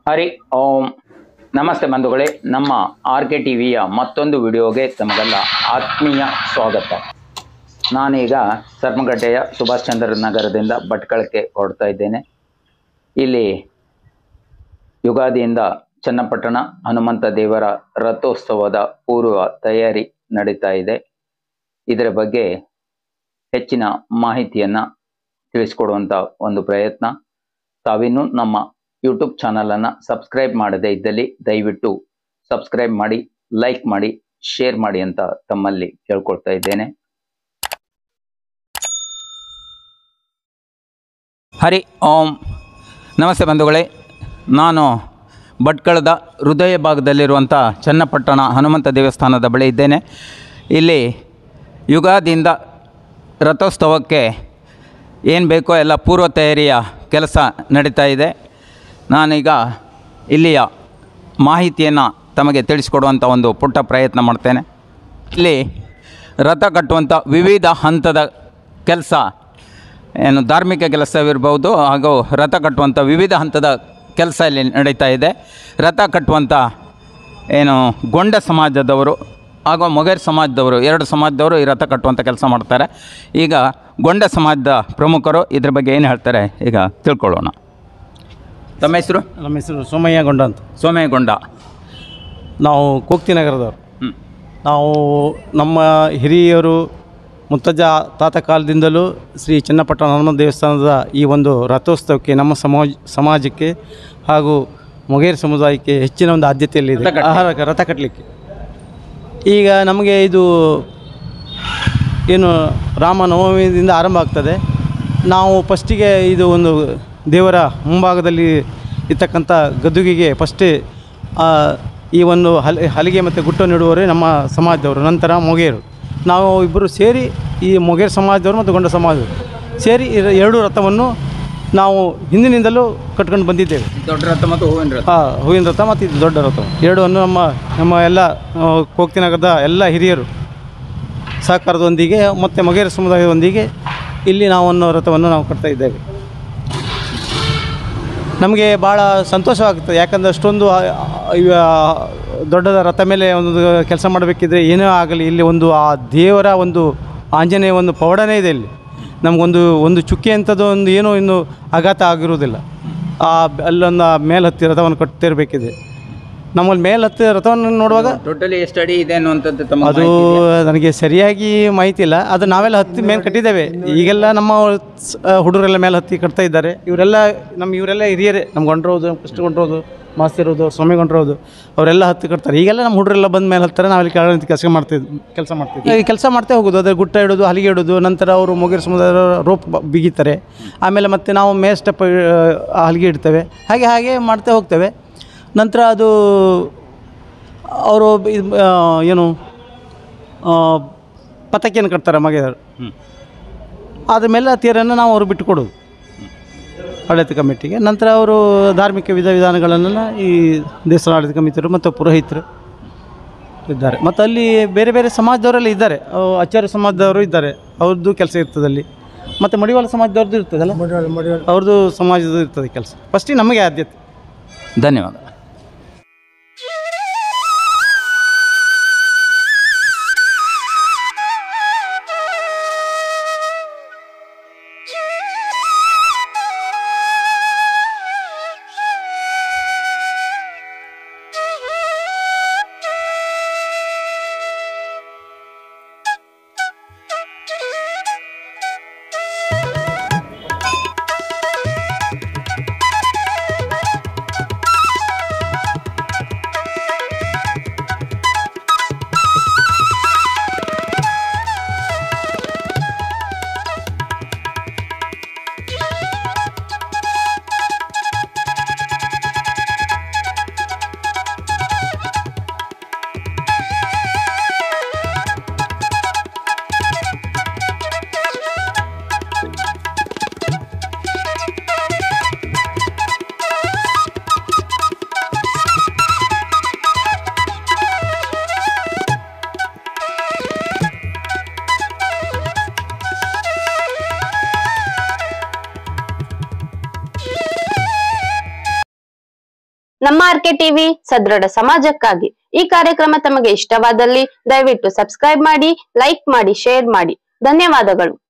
ಹರಿ ಓಂ ನಮಸ್ತೆ ಬಂಧುಗಳೇ ನಮ್ಮ ಆರ್ ಕೆ ಟಿವಿಯ ಮತ್ತೊಂದು ವಿಡಿಯೋಗೆ ತಮಗೆಲ್ಲ ಆತ್ಮೀಯ ಸ್ವಾಗತ ನಾನೀಗ ಸರ್ಮಗಡ್ಡೆಯ ಸುಭಾಷ್ ಚಂದ್ರ ನಗರದಿಂದ ಭಟ್ಕಳಕ್ಕೆ ಹೊರಡ್ತಾ ಇದ್ದೇನೆ ಇಲ್ಲಿ ಯುಗಾದಿಯಿಂದ ಚನ್ನಪಟ್ಟಣ ಹನುಮಂತ ದೇವರ ರಥೋತ್ಸವದ ಪೂರ್ವ ತಯಾರಿ ನಡೀತಾ ಇದೆ ಇದರ ಬಗ್ಗೆ ಹೆಚ್ಚಿನ ಮಾಹಿತಿಯನ್ನು ತಿಳಿಸ್ಕೊಡುವಂಥ ಒಂದು ಪ್ರಯತ್ನ ತಾವಿನ್ನೂ ನಮ್ಮ ಯೂಟ್ಯೂಬ್ ಚಾನಲನ್ನು ಸಬ್ಸ್ಕ್ರೈಬ್ ಮಾಡದೇ ಇದ್ದಲ್ಲಿ ದಯವಿಟ್ಟು ಸಬ್ಸ್ಕ್ರೈಬ್ ಮಾಡಿ ಲೈಕ್ ಮಾಡಿ ಶೇರ್ ಮಾಡಿ ಅಂತ ತಮ್ಮಲ್ಲಿ ಕೇಳ್ಕೊಳ್ತಾ ಇದ್ದೇನೆ ಹರಿ ಓಂ ನಮಸ್ತೆ ಬಂಧುಗಳೇ ನಾನು ಭಟ್ಕಳದ ಹೃದಯ ಭಾಗದಲ್ಲಿರುವಂಥ ಚನ್ನಪಟ್ಟಣ ಹನುಮಂತ ದೇವಸ್ಥಾನದ ಬಳಿ ಇದ್ದೇನೆ ಇಲ್ಲಿ ಯುಗಾದಿಯಿಂದ ರಥೋತ್ಸವಕ್ಕೆ ಏನು ಬೇಕೋ ಎಲ್ಲ ಪೂರ್ವ ತಯಾರಿಯ ಕೆಲಸ ನಡೀತಾ ಇದೆ ನಾನೀಗ ಇಲ್ಲಿಯ ಮಾಹಿತಿಯನ್ನು ತಮಗೆ ತಿಳಿಸಿಕೊಡುವಂಥ ಒಂದು ಪುಟ್ಟ ಪ್ರಯತ್ನ ಮಾಡ್ತೇನೆ ಇಲ್ಲಿ ರಥ ಕಟ್ಟುವಂಥ ವಿವಿಧ ಹಂತದ ಕೆಲಸ ಏನು ಧಾರ್ಮಿಕ ಕೆಲಸವಿರ್ಬೋದು ಹಾಗೂ ರಥ ಕಟ್ಟುವಂಥ ವಿವಿಧ ಹಂತದ ಕೆಲಸ ಇಲ್ಲಿ ನಡೀತಾ ಇದೆ ರಥ ಕಟ್ಟುವಂಥ ಏನು ಗೊಂಡ ಸಮಾಜದವರು ಹಾಗೂ ಮೊಗೇರ್ ಸಮಾಜದವರು ಎರಡು ಸಮಾಜದವರು ಈ ರಥ ಕಟ್ಟುವಂಥ ಕೆಲಸ ಮಾಡ್ತಾರೆ ಈಗ ಗೊಂಡ ಸಮಾಜದ ಪ್ರಮುಖರು ಇದ್ರ ಬಗ್ಗೆ ಏನು ಹೇಳ್ತಾರೆ ಈಗ ತಿಳ್ಕೊಳ್ಳೋಣ ತಮ್ಮ ಹೆಸರು ನಮ್ಮ ಹೆಸರು ಸೋಮಯ್ಯ ಗೊಂಡ ಅಂತ ಸೋಮೇಗೊಂಡ ನಾವು ಕೋಕ್ತಿ ನಗರದವರು ಹ್ಞೂ ನಾವು ನಮ್ಮ ಹಿರಿಯರು ಮುತ್ತಜ್ಜ ತಾತ ಕಾಲದಿಂದಲೂ ಶ್ರೀ ಚನ್ನಪಟ್ಟಣ ಹನುಮಂತ ದೇವಸ್ಥಾನದ ಈ ಒಂದು ರಥೋತ್ಸವಕ್ಕೆ ನಮ್ಮ ಸಮಾಜ ಸಮಾಜಕ್ಕೆ ಹಾಗೂ ಮೊಗೇರ್ ಸಮುದಾಯಕ್ಕೆ ಹೆಚ್ಚಿನ ಒಂದು ಆದ್ಯತೆಯಲ್ಲಿದೆ ರಥ ಕಟ್ಟಿ- ಆಹಾರ ರಥ ಕಟ್ಟಲಿಕ್ಕೆ ಈಗ ನಮಗೆ ಇದು ಏನು ರಾಮನವಮಿಯಿಂದ ಆರಂಭ ಆಗ್ತದೆ ನಾವು ಫಸ್ಟಿಗೆ ಇದು ಒಂದು ದೇವರ ಮುಂಭಾಗದಲ್ಲಿ ಇರ್ತಕ್ಕಂಥ ಗದ್ದುಗೆಗೆ ಫಸ್ಟೇ ಈ ಒಂದು ಹಲ್ ಹಲಿಗೆ ಮತ್ತು ಗುಟ್ಟು ನೆಡುವವರೇ ನಮ್ಮ ಸಮಾಜದವರು ನಂತರ ಮೊಗೇರು ನಾವು ಇಬ್ಬರು ಸೇರಿ ಈ ಮೊಗೇರು ಸಮಾಜದವರು ಮತ್ತು ಗೊಂಡ ಸಮಾಜದವರು ಸೇರಿ ಈ ಎರಡು ರಥವನ್ನು ನಾವು ಹಿಂದಿನಿಂದಲೂ ಕಟ್ಕೊಂಡು ಬಂದಿದ್ದೇವೆ ದೊಡ್ಡ ರಥ ಮತ್ತು ಹೂವಿನ ರಥ ಹಾಂ ಹೂವಿನ ರಥ ಮತ್ತು ಇದು ದೊಡ್ಡ ರಥ ಎರಡನ್ನು ನಮ್ಮ ನಮ್ಮ ಎಲ್ಲ ಆ, ಕೋಕ್ತಿ ನಗರದ ಎಲ್ಲ ಹಿರಿಯರು ಸಹಕಾರದೊಂದಿಗೆ ಮತ್ತು ಮೊಗೇರ ಸಮುದಾಯದೊಂದಿಗೆ ಇಲ್ಲಿ ನಾವನ್ನು ರಥವನ್ನು ನಾವು ಕಟ್ತಾ ಇದ್ದೇವೆ ನಮಗೆ ಭಾಳ ಸಂತೋಷವಾಗ್ತದೆ ಯಾಕಂದರೆ ಅಷ್ಟೊಂದು ಆ, ಆ, ಇವ ದೊಡ್ಡದ ರಥ ಮೇಲೆ ಒಂದು ಕೆಲಸ ಮಾಡಬೇಕಿದ್ರೆ ಏನೇ ಆಗಲಿ ಇಲ್ಲಿ ಒಂದು ಆ ದೇವರ ಒಂದು ಆಂಜನೇಯ ಒಂದು ಪೌಡನೇ ಇದೆ ಇಲ್ಲಿ ನಮಗೊಂದು ಒಂದು ಚುಕ್ಕೆ ಅಂಥದ್ದು ಒಂದು ಏನೋ ಇನ್ನು ಆಘಾತ ಆಗಿರುವುದಿಲ್ಲ ಆ ಅಲ್ಲೊಂದು ಆ ಮೇಲೆ ಹತ್ತಿ ರಥವನ್ನು ಕಟ್ತಿರ್ಬೇಕಿದೆ ನಮ್ಮಲ್ಲಿ ಮೇಲೆ ಹತ್ತಿ ರಥವನ್ನು ನೋಡುವಾಗ ಟೋಟಲಿ ಎಷ್ಟು ಅಡಿ ಇದೆ ಅನ್ನುವಂಥದ್ದು ತಮ್ಮ ಅದು ನನಗೆ ಸರಿಯಾಗಿ ಮಾಹಿತಿ ಇಲ್ಲ ಅದು ನಾವೆಲ್ಲ ಹತ್ತಿ ಮೇಲೆ ಕಟ್ಟಿದ್ದೇವೆ ಈಗೆಲ್ಲ ನಮ್ಮ ಸ್- ಆ, ಹುಡುಗರೆಲ್ಲ ಮೇಲೆ ಹತ್ತಿ ಕಟ್ತಾ ಇದ್ದಾರೆ ಇವರೆಲ್ಲ ನಮ್ಮ ಇವರೆಲ್ಲ ಹಿರಿಯರೇ ನಮ್ಮ ಗೊಂಡ್ರೋದು ಕೃಷ್ಣ ಗೊಂಡ್ರೋದು ಮಾಸ್ತಿರೋದು ಸ್ವಾಮಿ ಗೊಂಡ್ರೋದು ಅವರೆಲ್ಲ ಹತ್ತಿ ಕಟ್ತಾರೆ ಈಗೆಲ್ಲ ನಮ್ಮ ಹುಡುಗರೆಲ್ಲ ಬಂದ ಮೇಲೆ ಹತ್ತಾರೆ ನಾವೆಲ್ಲ ಕೆಳಗೆ ಕೆಲಸ ಮಾಡ್ತಿದ್ವಿ ಕೆಲಸ ಮಾಡ್ತಿದ್ವಿ ಕೆಲಸ ಮಾಡ್ತಾ ಹೋಗೋದು ಅದ್ರ ಗುಟ್ಟ ಇಡೋದು ಹಲಿಗೆ ಇಡೋದು ನಂತರ ಅವರು ಮುಗಿರ್ ಸಮುದಾಯ ರೋಪ್ ಬ- ಬಿಗಿತಾರೆ ಆಮೇಲೆ ಮತ್ತೆ ನಾವು ಮೇ ಸ್ಟೆಪ್ ಆ ಹಲಿಗೆ ಇಡ್ತೇವೆ ಹಾಗೆ ಹಾಗೆ ಮಾಡ್ತಾ ಹೋಗ್ತೇವೆ ನಂತರ ಅದು ಅವರು ಏನು ಆ, ಪತಾಕಿಯನ್ನು ಕಟ್ತಾರೆ ಮಗೆಯವರು ಹ್ಮ್. ಆದಮೇಲೆ ಆ ತೇರನ್ನು ನಾವು ಅವ್ರಿಗೆ ಬಿಟ್ಟುಕೊಡೋದು ಆಡಳಿತ ಕಮಿಟಿಗೆ ನಂತರ ಅವರು ಧಾರ್ಮಿಕ ವಿಧ ವಿಧಾನಗಳನ್ನೆಲ್ಲ ಈ ದೇವಸ್ಥಾನ ಆಡಳಿತ ಕಮಿಟಿಯವರು ಮತ್ತು ಪುರೋಹಿತರು ಇದ್ದಾರೆ ಮತ್ತು ಅಲ್ಲಿ ಬೇರೆ ಬೇರೆ ಸಮಾಜದವರೆಲ್ಲ ಇದ್ದಾರೆ ಅವು ಆಚಾರ್ಯ ಸಮಾಜದವರು ಇದ್ದಾರೆ ಅವ್ರದ್ದು ಕೆಲಸ ಇರ್ತದೆ ಅಲ್ಲಿ ಮತ್ತು ಮಡಿವಾಳ ಸಮಾಜದವ್ರದ್ದು ಇರ್ತದಲ್ಲ ಅವ್ರದ್ದು ಸಮಾಜದ್ದು ಇರ್ತದೆ ಕೆಲಸ ಫಸ್ಟಿಗೆ ನಮಗೆ ಆದ್ಯತೆ ಧನ್ಯವಾದ ನಮ್ಮ ಆರ್ಕೆ ಟಿವಿ ಸದೃಢ ಸಮಾಜಕ್ಕಾಗಿ ಈ ಕಾರ್ಯಕ್ರಮ ತಮಗೆ ಇಷ್ಟವಾದಲ್ಲಿ ದಯವಿಟ್ಟು ಸಬ್ಸ್ಕ್ರೈಬ್ ಮಾಡಿ ಲೈಕ್ ಮಾಡಿ ಶೇರ್ ಮಾಡಿ ಧನ್ಯವಾದಗಳು